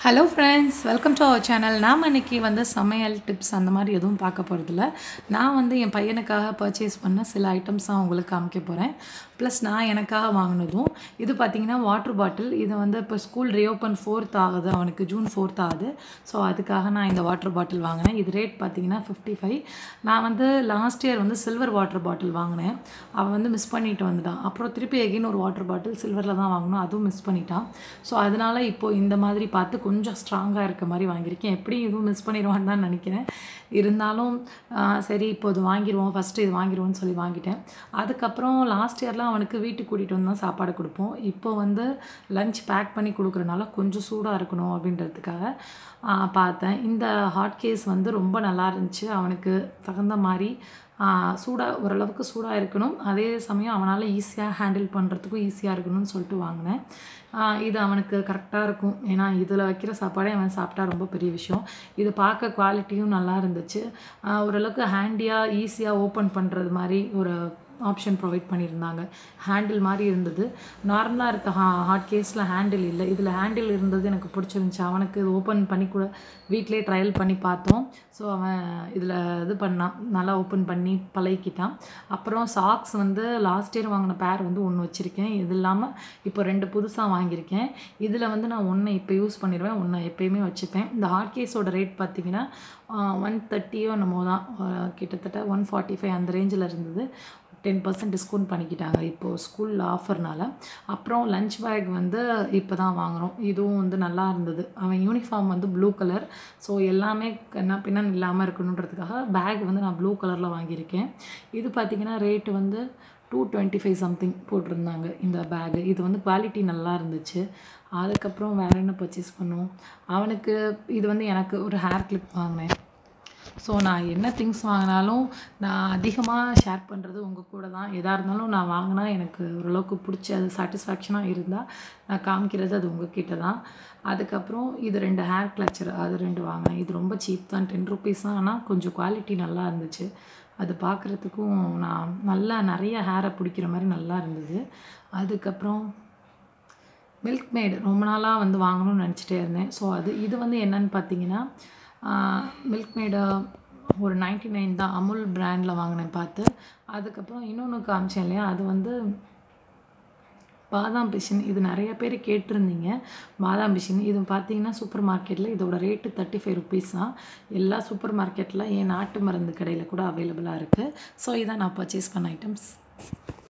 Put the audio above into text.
hello friends welcome to our channel நாம் இன்னைக்கு வந்து சமையல் டிப்ஸ் அந்த மாதிரி எதுவும் பார்க்க போகிறதில்ல நான் வந்து என் பையனுக்காக பர்ச்சேஸ் பண்ண சில ஐட்டம்ஸ் தான் உங்களுக்கு காமிக்க போகிறேன் ப்ளஸ் நான் எனக்காக வாங்கினதும் இது பார்த்திங்கன்னா வாட்டர் பாட்டில் இது வந்து இப்போ ஸ்கூல் ரீஓப்பன் ஃபோர்த் ஆகுது அவனுக்கு ஜூன் ஃபோர்த் ஆகுது ஸோ அதுக்காக நான் இந்த வாட்டர் பாட்டில் வாங்கினேன் இது ரேட் பார்த்திங்கன்னா ஃபிஃப்டி ஃபைவ் நான் வந்து லாஸ்ட் இயர் வந்து சில்வர் வாட்டர் பாட்டில் வாங்கினேன் அவன் வந்து மிஸ் பண்ணிட்டு வந்துட்டான் அப்புறம் திருப்பி எகைன் ஒரு வாட்டர் பாட்டில் சில்வரில் தான் வாங்கினோம் அதுவும் மிஸ் பண்ணிட்டான் ஸோ அதனால் இப்போது இந்த மாதிரி பார்த்து கொஞ்சம் ஸ்ட்ராங்காக இருக்க மாதிரி வாங்கியிருக்கேன் எப்படியும் இதுவும் மிஸ் பண்ணிடுவான்னு தான் நினைக்கிறேன் இருந்தாலும் ஆஹ், சரி இப்போ இது வாங்கிடுவோம் ஃபஸ்ட்டு இது வாங்கிடுவோம்னு சொல்லி வாங்கிட்டேன் அதுக்கப்புறம் லாஸ்ட் இயர்லாம் அவனுக்கு வீட்டுக்கு கூட்டிகிட்டு வந்து தான் சாப்பாடு கொடுப்போம் இப்போ வந்து லஞ்ச் பேக் பண்ணி கொடுக்குறனால கொஞ்சம் சூடாக இருக்கணும் அப்படின்றதுக்காக ஆஹ், பார்த்தேன் இந்த ஹாட் கேஸ் வந்து ரொம்ப நல்லா இருந்துச்சு அவனுக்கு தகுந்த மாதிரி சூடாக ஓரளவுக்கு சூடாக இருக்கணும் அதே சமயம் அவனால் ஈஸியாக ஹேண்டில் பண்ணுறதுக்கும் ஈஸியாக இருக்கணும்னு சொல்லிட்டு வாங்கினேன் ஆஹ் இது அவனுக்கு கரெக்டாக இருக்கும் ஏன்னா இதில் வைக்கிற சாப்பாடே அவன் சாப்பிட்டா ரொம்ப பெரிய விஷயம் இது பார்க்க குவாலிட்டியும் நல்லா இருந்துச்சு ஆஹ் ஓரளவுக்கு ஹேண்டியாக ஈஸியாக ஓப்பன் பண்ணுறது மாதிரி ஒரு ஆப்ஷன் ப்ரொவைட் பண்ணியிருந்தாங்க ஹேண்டில் மாதிரி இருந்தது நார்மலாக இருக்க ஹா ஹாட் கேஸில் ஹேண்டில் இல்லை இதில் ஹேண்டில் இருந்தது எனக்கு பிடிச்சிருந்துச்சி அவனுக்கு ஓப்பன் பண்ணி கூட வீட்டிலே ட்ரையல் பண்ணி பார்த்தோம் ஸோ அவன் இதில் இது பண்ணான் நல்லா ஓப்பன் பண்ணி பழகிக்கிட்டான் அப்புறம் சாக்ஸ் வந்து லாஸ்ட் இயர் வாங்கின பேர் வந்து ஒன்று வச்சுருக்கேன் இது இல்லாமல் இப்போ ரெண்டு புதுசாக வாங்கியிருக்கேன் இதில் வந்து நான் ஒன்று இப்போ யூஸ் பண்ணிடுவேன் ஒன்று எப்பயுமே வச்சுப்பேன் இந்த ஹாட் கேஸோட ரேட் பார்த்தீங்கன்னா ஒன் தேர்ட்டியோ என்னமோ தான் ஆஹ் கிட்டத்தட்ட ஒன் ஃபார்ட்டி ஃபைவ் அந்த ரேஞ்சில் இருந்தது டென் பர்சன்ட் டிஸ்கவுண்ட் பண்ணிக்கிட்டாங்க இப்போது ஸ்கூலில் ஆஃபர்னால அப்புறம் லஞ்ச் பேக் வந்து இப்போ தான் வாங்குகிறோம் இதுவும் வந்து நல்லா இருந்தது அவன் யூனிஃபார்ம் வந்து ப்ளூ கலர் ஸோ எல்லாமே என்ன பின்னன் இல்லாமல் இருக்கணுன்றதுக்காக பேக் வந்து நான் ப்ளூ கலரில் வாங்கியிருக்கேன் இது பார்த்திங்கன்னா ரேட்டு வந்து டூ டுவெண்ட்டி ஃபைவ் சம்திங் போட்டிருந்தாங்க இந்த பேகு இது வந்து குவாலிட்டி நல்லா இருந்துச்சு அதுக்கப்புறம் வேறு என்ன பர்ச்சேஸ் பண்ணோம் அவனுக்கு இது வந்து எனக்கு ஒரு ஹேர் கிளிப் வாங்கினேன் ஸோ நான் என்ன திங்ஸ் வாங்கினாலும் நான் அதிகமாக ஷேர் பண்ணுறது உங்கள் கூட தான் எதாக இருந்தாலும் நான் வாங்கினா எனக்கு ஓரளவுக்கு பிடிச்சி அது சாட்டிஸ்ஃபேக்ஷனாக இருந்தால் நான் காமிக்கிறது அது உங்ககிட்ட தான் அதுக்கப்புறம் இது ரெண்டு ஹேர் கிளச்சர் அது ரெண்டு வாங்கினேன் இது ரொம்ப சீப் தான் டென் ருபீஸ் தான் ஆனால் கொஞ்சம் குவாலிட்டி நல்லா இருந்துச்சு அது பார்க்குறதுக்கும் நான் நல்லா நிறைய ஹேரை பிடிக்கிற மாதிரி நல்லா இருந்தது அதுக்கப்புறம் மில்க் மேடு ரொம்ப நாளாக வந்து வாங்கணும்னு நினச்சிட்டே இருந்தேன் ஸோ அது இது வந்து என்னன்னு பார்த்தீங்கன்னா மில்க் மேடு ஒரு நைன்டி நைன் தான் அமுல் பிராண்டில் வாங்கினேன் பார்த்து அதுக்கப்புறம் இன்னொன்று காமிச்சேன் இல்லையா அது வந்து பாதாம் பிசின் இது நிறைய பேர் கேட்டிருந்தீங்க பாதாம் பிசின் இது பார்த்தீங்கன்னா சூப்பர் மார்க்கெட்டில் இதோட ரேட்டு தேர்ட்டி ஃபைவ் ருபீஸ் தான் எல்லா சூப்பர் மார்க்கெட்டில் என் நாட்டு மருந்து கடையில் கூட அவைலபிளாக இருக்குது ஸோ இதான் நான் பர்ச்சேஸ் பண்ண ஐட்டம்ஸ்